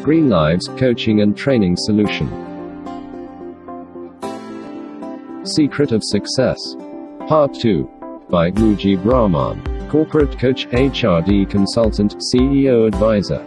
Green Lives Coaching and Training Solution. Secret of Success. Part 2. By Guji Brahman, Corporate Coach, HRD Consultant, CEO Advisor.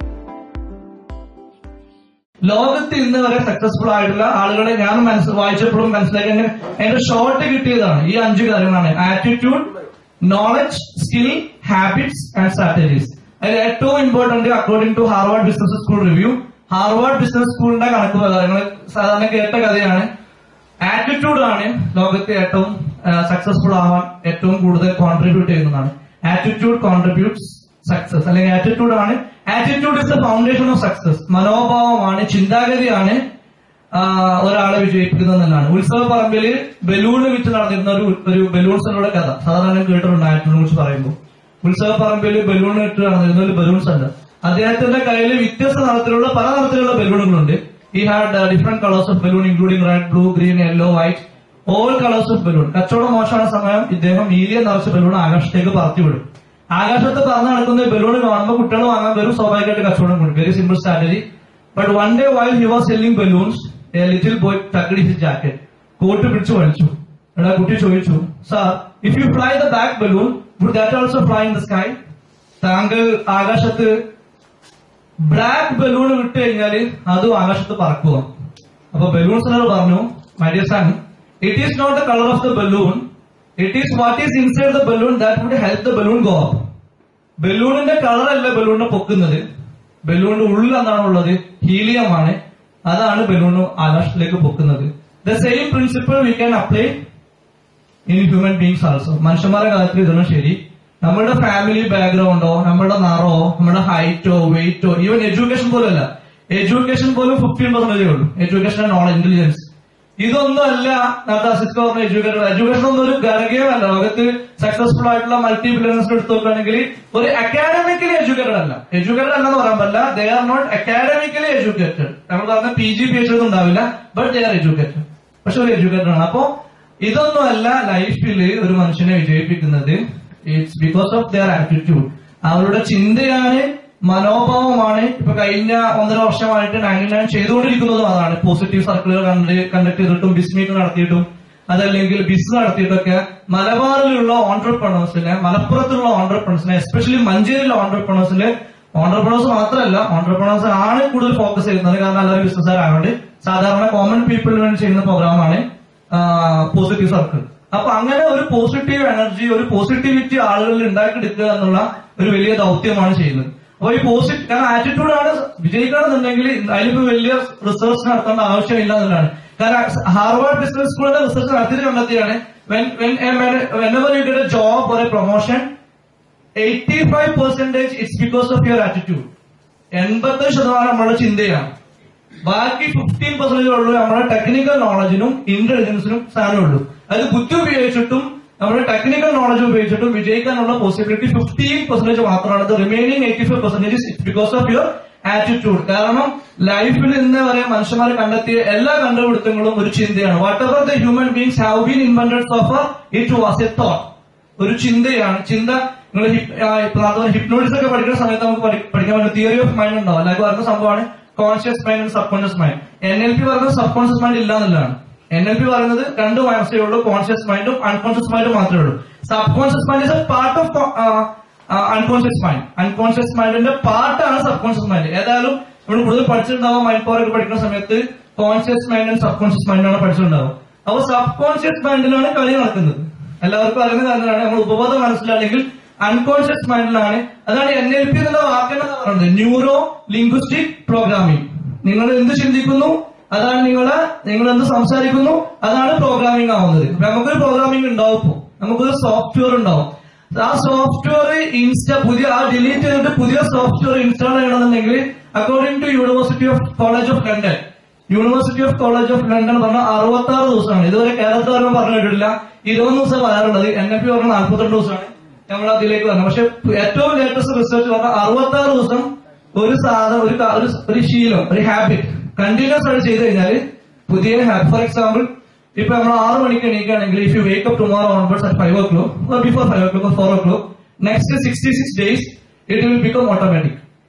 ലോകത്ത് ഇന്ന് വരെ successful ആയിട്ടുള്ള ആളുകളെ ഞാൻ മനസ്സിൽ വായിച്ചപ്പോഴും മനസ്സിലാക്കി എന്നെ എന്റെ ഷോർട്ട് കിട്ടിയതാണ് ഈ അഞ്ച് കാര്യങ്ങളാണ് attitude knowledge skill habits and strategies അതിൽ ഏറ്റവും important according to Harvard Business School Review Harvard Business സ്കൂളിന്റെ കണക്ക് പ്രകാരം സാധാരണ കേട്ട കഥയാണ് ആറ്റിറ്റ്യൂഡ് ആണ് ലോകത്തെ ഏറ്റവും സക്സസ്ഫുൾ ആവാൻ ഏറ്റവും കൂടുതൽ കോൺട്രിബ്യൂട്ട് ചെയ്യുന്നതാണ് ആറ്റിറ്റ്യൂഡ് കോൺട്രിബ്യൂട്ട്സ് സക്സസ് അല്ലെങ്കിൽ ആറ്റിറ്റ്യൂഡ് ആണ് attitude is the foundation of success മനോഭാവമാണ് ചിന്താഗതിയാണ് ആ, ഒരാളെ വിജയിപ്പിക്കുന്നതെന്നാണ് ഉത്സവ പറമ്പില് ബലൂണ് വിറ്റ് നടന്നിരുന്ന ഒരു ഒരു ബലൂൺസിനുള്ള കഥ സാധാരണ കേട്ടിട്ടുണ്ട് ആറ്റിറ്റ്യൂഡിനെ കുറിച്ച് പറയുമ്പോൾ ഉത്സവ പറമ്പില് ബലൂൺ ഇട്ട് നടന്നിരുന്ന ഒരു ബലൂൺസ് ഉണ്ട് അദ്ദേഹത്തിന്റെ കയ്യിൽ വ്യത്യസ്ത നിറത്തിലുള്ള പല നിറത്തിലുള്ള ബലൂണുകളുണ്ട് ഈ had different colours of balloon including red blue green yellow white all colours of balloon കച്ചവടം മോശமான സമയം ഇദ്ദേഹം മീലിയം നിറച്ച ബലൂൺ ആകാശത്തേക്ക് പറത്തി വിടും ആകാശത്ത് പറന്ന് നടക്കുന്ന ബലൂൺ കാണുമ്പോൾ കുട്ടികൾ വാങ്ങാൻ വരും സ്വാഭാവികമായിട്ട് കച്ചവടം കൂടും very simple strategy but one day while he was selling balloons a little boy tugged his jacket coat പിടിച്ചു വലിച്ചു എടാ കുട്ടി ചോദിച്ചു sir if you fly the black balloon would that also fly in the sky താങ്കൾ ആകാശത്ത് black balloon വിട്ട് കഴിഞ്ഞാല് അതും ആകാശത്ത് പറക്കുക അപ്പൊ ബലൂൺ സെലർ പറഞ്ഞു my dear son it is not the colour of the balloon it is what is inside the balloon that would help the balloon go up ബലൂണിന്റെ കളർ അല്ല ബലൂണിനെ പൊക്കുന്നത് ബലൂണിന്റെ ഉള്ളിൽ എന്താണ് ഉള്ളത് ഹീലിയം ആണ് അതാണ് ബലൂൺ ആകാശത്തിലേക്ക് പൊക്കുന്നത് the same principle we can apply in human beings also മനുഷ്യന്മാരുടെ കാര്യത്തിൽ ഇതാണ് ശരി നമ്മുടെ ഫാമിലി ബാക്ക്ഗ്രൗണ്ടോ നമ്മുടെ നിറോ നമ്മുടെ ഹൈറ്റോ വെയിറ്റോ ഈവൻ എഡ്യൂക്കേഷൻ പോലും അല്ല എഡ്യൂക്കേഷൻ പോലും ഫിഫ്റ്റീൻ പെർസെന്റേജ് ഉള്ളൂ എഡ്യൂക്കേഷൻ നോളജ് ഇന്റലിജൻസ് ഇതൊന്നും അല്ല നേരത്തെ അസിസ്റ്റ് പറഞ്ഞ എഡ്യൂക്കേഷൻ എഡ്യൂക്കേഷൻ ഒന്നും ഒരു ഘടകമല്ല ലോകത്ത് സക്സസ്ഫുൾ ആയിട്ടുള്ള മൾട്ടി ബില്യണേഴ്സ് എടുത്തു നോക്കുകയാണെങ്കിൽ ഒരു അക്കാഡമിക്കലി എഡ്യൂക്കേറ്റഡ് അല്ല എഡ്യൂക്കേറ്റഡ് അല്ലെന്ന് പറയാൻ പറ്റില്ല they are not academically educated നമ്മൾ പറഞ്ഞ പി ജി പി എച്ച് ഒന്നും ഉണ്ടാവില്ല ബട്ട് ദേ ആർ എഡ്യൂക്കേറ്റഡ് പക്ഷെ ഒരു എഡ്യൂക്കേറ്റഡ് ആണ് അപ്പോ ഇതൊന്നും അല്ല ലൈഫിൽ ഒരു മനുഷ്യനെ വിജയിപ്പിക്കുന്നത് it's because of their attitude അവരുടെ ചിന്തയാണ് മനോഭാവമാണ് ഇപ്പൊ കഴിഞ്ഞ ഒന്നര വർഷമായിട്ട് നയൻറ്റി നയൻ ചെയ്തുകൊണ്ടിരിക്കുന്നതും അതാണ് പോസിറ്റീവ് സർക്കിളുകൾ കണ്ടക്ട് ചെയ്തിട്ടും ബിസ്മീറ്റ് നടത്തിയിട്ടും അതല്ലെങ്കിൽ ബിസ് നടത്തിയിട്ടൊക്കെ മലബാറിലുള്ള ഓൺടർപ്രണേഴ്സിനെ മലപ്പുറത്തുള്ള ഓൺടർപ്രണേഴ്സിനെ എസ്പെഷ്യലി മഞ്ചേരിയിലെ ഓൺടർപ്രണേഴ്സിലെ ഓൺടർപ്രണേഴ്സ് മാത്രമല്ല ഓൺടർപ്രണേഴ്സ് ആണ് കൂടുതൽ ഫോക്കസ് ചെയ്യുന്നത് കാരണം എല്ലാവരും ബിസിനസ്സുകാരായതുകൊണ്ട് സാധാരണ കോമൺ പീപ്പിളിന് വേണ്ടി ചെയ്യുന്ന പ്രോഗ്രാമാണ് പോസിറ്റീവ് സർക്കിൾ അപ്പൊ അങ്ങനെ ഒരു പോസിറ്റീവ് എനർജി ഒരു പോസിറ്റിവിറ്റി ആളുകളിൽ ഉണ്ടാക്കിയെടുക്കുക എന്നുള്ള ഒരു വലിയ ദൗത്യമാണ് ചെയ്യുന്നത് അപ്പൊ ഈ പോസിറ്റീവ് കാരണം ആറ്റിറ്റ്യൂഡ് ആണ് വിജയിക്കണമെന്നുണ്ടെങ്കിൽ അതിലിപ്പോ വലിയ റിസർച്ച് നടത്തേണ്ട ആവശ്യമില്ല എന്നുള്ളതാണ് കാരണം ഹാർവാർഡ് ബിസിനസ് സ്കൂളിന്റെ റിസർച്ച് നടത്തിയിട്ട് കണ്ടെത്തിയാണ് when you get a job or a promotion eighty five percentage it's because of your attitude എൺപത് ശതമാനം നമ്മുടെ ചിന്തയാണ് ബാക്കി ഫിഫ്റ്റീൻ പെർസെന്റേജ് ഉള്ളൂ നമ്മുടെ ടെക്നിക്കൽ നോളജിനും ഇന്റലിജൻസിനും സ്ഥാനമുള്ളൂ അത് ബുദ്ധി ഉപയോഗിച്ചിട്ടും നമ്മുടെ ടെക്നിക്കൽ നോളജ് ഉപയോഗിച്ചിട്ടും വിജയിക്കാനുള്ള പോസിബിലിറ്റി ഫിഫ്റ്റീൻ പെർസെന്റേജ് മാത്രമാണ് remaining eighty five percentage it's because of your attitude കാരണം ലൈഫിൽ ഇന്ന് വരെ മനുഷ്യന്മാർ കണ്ടെത്തിയ എല്ലാ കണ്ടുപിടുത്തങ്ങളും ഒരു ചിന്തയാണ് whatever the human beings have been invented of it was a thought ഒരു ചിന്തയാണ് ചിന്ത നിങ്ങൾ ഹിപ്നോട്ടിസ് ഒക്കെ പഠിക്കുന്ന സമയത്ത് നമുക്ക് പഠി- പഠിക്കാൻ പറ്റും തിയറി ഓഫ് മൈൻഡ് ഉണ്ടാവും അല്ലെങ്കിൽ പറഞ്ഞ സംഭവമാണ് conscious mind and subconscious mind N L P പറയുന്നത് സബ് കോൺഷ്യസ് മൈൻഡ് ഇല്ല എന്നുള്ളതാണ് എൻ എൽ പി പറയുന്നത് രണ്ട് മനസ്സേ ഉള്ളൂ കോൺഷ്യസ് മൈൻഡും അൺകോൺഷ്യസ് മൈൻഡും മാത്രമേ ഉള്ളൂ subconscious mind is a part of unconscious mind unconscious മൈൻഡിന്റെ പാർട്ടാണ് സബ് കോൺഷ്യസ് മൈൻഡ് ഏതായാലും നമ്മൾ കൂടുതൽ പഠിച്ചിട്ടുണ്ടാവും മൈൻഡ് പവർ ഒക്കെ പഠിക്കുന്ന സമയത്ത് conscious mind and subconscious മൈൻഡാണ് പഠിച്ചിട്ടുണ്ടാവും അപ്പൊ സബ് കോൺഷ്യസ് മൈൻഡിലാണ് കളി നടക്കുന്നത് എല്ലാവർക്കും അറിയുന്ന കാര്യമാണ് നമ്മൾ ഉപബോധം മനസ്സിലാണെങ്കിൽ അൺകോൺഷ്യസ് മൈൻഡിലാണ് അതാണ് എൻ എൽ പി എന്നുള്ള വാക്കെന്ന് പറയുന്നത് ന്യൂറോ ലിംഗ്വിസ്റ്റിക് പ്രോഗ്രാമിംഗ് നിങ്ങൾ എന്ത് ചിന്തിക്കുന്നു അതാണ് നിങ്ങളെ നിങ്ങൾ എന്ത് സംസാരിക്കുന്നു അതാണ് പ്രോഗ്രാമിംഗ് ആവുന്നത് അപ്പൊ നമുക്കൊരു പ്രോഗ്രാമിംഗ് ഉണ്ടാവും ഇപ്പോ നമുക്കൊരു സോഫ്റ്റ്വെയർ ഉണ്ടാവും ആ സോഫ്റ്റ്വെയർ ഇൻസ്റ്റ പുതിയ ആ ഡിലീറ്റ് ചെയ്തിട്ട് പുതിയ സോഫ്റ്റ്വെയർ ഇൻസ്റ്റാൾ ചെയ്യണമെന്നുണ്ടെങ്കിൽ according to university of college of London university of college of London പറഞ്ഞ അറുപത്തി ആറ് ദിവസമാണ് ഇതുവരെ കേരളത്തിൽ വരുമ്പോൾ പറഞ്ഞു കേട്ടിട്ടില്ല ഇരുപത് ദിവസം വരാറുള്ളത് എൻ എഫ് പി പറഞ്ഞ നാൽപ്പത്തിരണ്ട് ദിവസമാണ് നമ്മൾ അതിലേക്ക് വന്നത് പക്ഷെ ഏറ്റവും ലേറ്റസ്റ്റ് റിസർച്ച് പറഞ്ഞ അറുപത്തി ആറ് ദിവസം ഒരു സാധനം ഒരു ക- ഒരു- ഒരു ശീലം ഒരു ഹാബിറ്റ് കണ്ടിന്യൂസ് ആയിട്ട് ചെയ്ത് കഴിഞ്ഞാൽ പുതിയ ഹാബിറ്റ് ഫോർ എക്സാമ്പിൾ ഇപ്പൊ നമ്മൾ ആറ് മണിക്ക് എണീക്കുകയാണെങ്കിൽ if you wake up tomorrow onwards at five o'clock before five o'clock four o'clock next sixty six days it will become automatic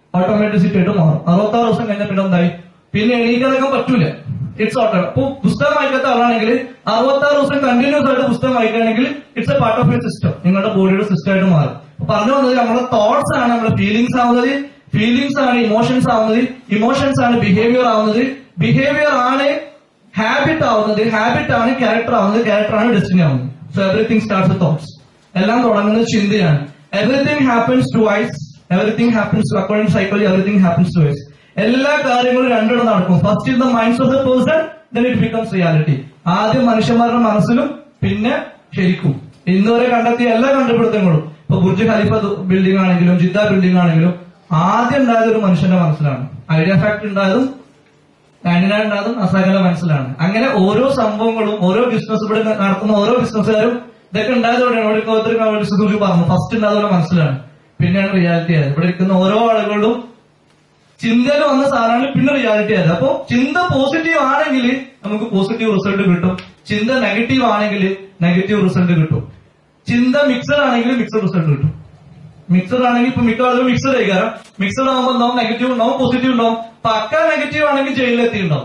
automaticity ആയിട്ട് മാറും അറുപത്താറ് ദിവസം കഴിഞ്ഞ പിന്നെ എന്തായി പിന്നെ എണീക്കാനൊക്കെ പറ്റൂല ഇറ്റ്സ് ഓട്ടോ അപ്പൊ പുസ്തകം വായിക്കാത്ത ആളാണെങ്കിൽ അറുപത്താറ് ദിവസം കണ്ടിന്യൂസ് ആയിട്ട് പുസ്തകം വായിക്കുകയാണെങ്കിൽ it's a part of your system നിങ്ങളുടെ ബോഡിയുടെ സിസ്റ്റം ആയിട്ട് മാറും അപ്പൊ പറഞ്ഞു വന്നത് നമ്മുടെ തോട്ട്സ് ആണ് നമ്മുടെ ഫീലിംഗ്സ് ആവുന്നത് ഫീലിംഗ്സ് ആണ് ഇമോഷൻസ് ആവുന്നത് ഇമോഷൻസ് ആണ് ബിഹേവിയർ ആവുന്നത് ബിഹേവിയർ ആണ് ഹാബിറ്റ് ആവുന്നത് ഹാബിറ്റ് ആണ് ക്യാരക്ടർ ആവുന്നത് ക്യാരക്ടർ ആണ് ഡെസ്റ്റിനി ആവുന്നത് സോ എവറിങ് സ്റ്റാർട്ട്സ് തോട്ട്സ് എല്ലാം തുടങ്ങുന്നത് ചിന്തയാണ് everything happens twice everything happens according psychology everything happens twice എല്ലാ കാര്യങ്ങളും രണ്ടിടം നടക്കും first in the minds of the person then it becomes reality ആദ്യം മനുഷ്യന്മാരുടെ മനസ്സിലും പിന്നെ ശരിക്കും ഇന്നുവരെ കണ്ടെത്തിയ എല്ലാ കണ്ടുപിടുത്തങ്ങളും ഇപ്പൊ ബുർജ് ഖലീഫ ബിൽഡിംഗ് ആണെങ്കിലും ജിദ്ദ ബിൽഡിംഗ് ആണെങ്കിലും ആദ്യം ഉണ്ടായത് ഒരു മനുഷ്യന്റെ മനസ്സിലാണ് ഐഡിയ ഫാക്ടറി ഉണ്ടായതും നയൻറ്റി ഉണ്ടാകും അസകല മനസ്സിലാണ് അങ്ങനെ ഓരോ സംഭവങ്ങളും ഓരോ ബിസിനസ് ഇവിടെ നടത്തുന്ന ഓരോ ബിസിനസ്സുകാരും ഇതൊക്കെ ഉണ്ടായതോടെയാണ് ഇവിടെ ഇപ്പോൾ ഒത്തിരി ബിസിനസ് കുറിച്ച് പറഞ്ഞു ഫസ്റ്റ് ഉണ്ടായതുപോലെ മനസ്സിലാണ് പിന്നെയാണ് റിയാലിറ്റി ആയത് ഇവിടെ ഇരിക്കുന്ന ഓരോ ആളുകളും ചിന്തയിൽ വന്ന സാധനമാണ് പിന്നെ റിയാലിറ്റി ആയത് അപ്പൊ ചിന്ത പോസിറ്റീവ് ആണെങ്കിൽ നമുക്ക് പോസിറ്റീവ് റിസൾട്ട് കിട്ടും ചിന്ത നെഗറ്റീവ് ആണെങ്കിൽ നെഗറ്റീവ് റിസൾട്ട് കിട്ടും ചിന്ത മിക്സഡ് ആണെങ്കിൽ മിക്സഡ് റിസൾട്ട് കിട്ടും മിക്സഡ് ആണെങ്കിൽ ഇപ്പൊ മിക്ക ആളുകളും മിക്സഡ് ആയിക്കാരം മിക്സഡ് ആകുമ്പോൾ ഉണ്ടാവും നെഗറ്റീവ് ഉണ്ടാവും പോസിറ്റീവ് ഉണ്ടാവും പക്ക നെഗറ്റീവ് ആണെങ്കിൽ ജയിലിലെത്തി ഉണ്ടാവും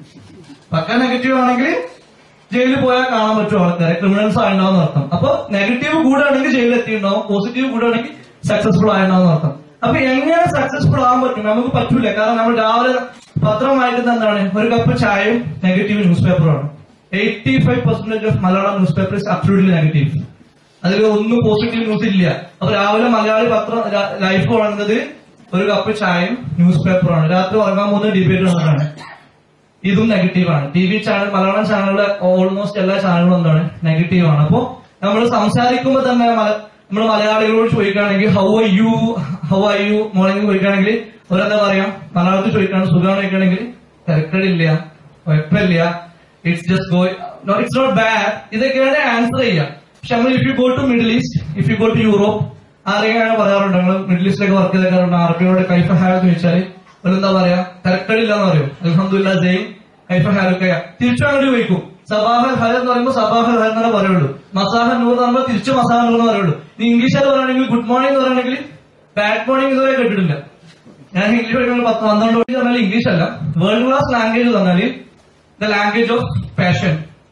പക്ക നെഗറ്റീവ് ആണെങ്കിൽ ജയിലിൽ പോയാൽ കാണാൻ പറ്റും ആൾക്കാരെ ക്രിമിനൽസ് ആയിട്ടുണ്ടാവും അർത്ഥം അപ്പൊ നെഗറ്റീവ് കൂടുകയാണെങ്കിൽ ജയിലിലെത്തി ഉണ്ടാവും പോസിറ്റീവ് കൂടുകയാണെങ്കിൽ സക്സസ്ഫുൾ ആയിട്ടുണ്ടാവും അർത്ഥം അപ്പൊ എങ്ങനെ സക്സസ്ഫുൾ ആവാൻ പറ്റും നമുക്ക് പറ്റൂല കാരണം നമ്മൾ രാവിലെ പത്രം വായിക്കുന്ന എന്താണ് ഒരു കപ്പ് ചായയും നെഗറ്റീവ് ന്യൂസ് പേപ്പറുമാണ് eighty five percentage of Malayalam news paper is absolutely negative അതിൽ ഒന്നും പോസിറ്റീവ് ന്യൂസ് ഇല്ല അപ്പൊ രാവിലെ മലയാളി പത്രം ലൈഫ് തുടങ്ങുന്നത് ഒരു കപ്പ് ചായയും ന്യൂസ് പേപ്പറുമാണ് രാത്രി ഉറങ്ങാൻ പോകുന്ന ഡിബേറ്റ് വന്നിട്ടാണ് ഇതും നെഗറ്റീവാണ് ടി വി ചാനൽ മലയാളം ചാനലിലെ ഓൾമോസ്റ്റ് എല്ലാ ചാനലുകളും എന്താണ് നെഗറ്റീവാണ് അപ്പോ നമ്മൾ സംസാരിക്കുമ്പോൾ തന്നെ നമ്മൾ മലയാളികളോട് ചോദിക്കുകയാണെങ്കിൽ how I you how I you morning ചോദിക്കുകയാണെങ്കിൽ അവരെന്താ പറയാ മലയാളത്തിൽ ചോദിക്കുകയാണ് സുഖമാണ് ചോദിക്കുകയാണെങ്കിൽ തിരക്കടില്ല കുഴപ്പമില്ല it's just go it's not bad ഇതൊക്കെയാണ് ആൻസർ ചെയ്യാം പക്ഷെ നമ്മൾ if you go to middle east if you go to Europe ആരെയാണ് പറയാറുണ്ട് നിങ്ങൾ മിഡിൽ ഈസ്റ്റിലേക്ക് വർക്ക് ചെയ്തേക്കാറുണ്ട് അറബിയോട് കൈഫ ഹാവ് എന്ന് ചോദിച്ചാൽ എന്താ പറയാ തിരക്കടില്ല എന്ന് പറയും അലഹമുല്ല ജെയിൻ കൈഫ ഹാലുക്കയ തിരിച്ചു അങ്ങോട്ട് ചോദിക്കും സബാഹൽ ഹയർ എന്ന് പറയുമ്പോൾ സബാഹൽ ഹയർ എന്നേ പറയുള്ളൂ മസാഹ നൂർ എന്ന് പറയുമ്പോൾ തിരിച്ചു മസാഹ നൂർ എന്ന് പറയുള്ളൂ നീ ഇംഗ്ലീഷിൽ പറയുകയാണെങ്കിൽ ഗുഡ് മോർണിംഗ് എന്ന് പറയുകയാണെങ്കിൽ ബാഡ് മോർണിംഗ് ഇതുവരെ കേട്ടിട്ടില്ല ഞാൻ ഇംഗ്ലീഷ് പഠിക്കുമ്പോൾ പത്ത് പന്ത്രണ്ട് മണി പറഞ്ഞാൽ ഇംഗ്ലീഷ് അല്ല വേൾഡ് ക്ലാസ് ലാംഗ്വേജ് പറഞ്ഞാൽ the language of passion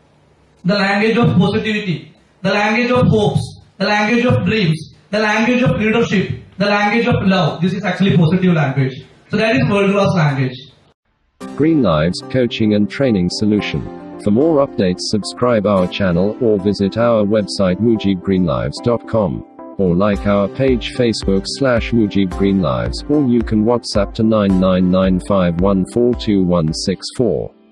the language of positivity the language of hopes the language of dreams the language of leadership the language of love this is actually positive language so that is world class language Green Lives Coaching and Training Solution. For more updates, subscribe our channel or visit our website mujibgreenlives.com or like our page Facebook slash Mujib Green Lives or you can WhatsApp to 9995142164.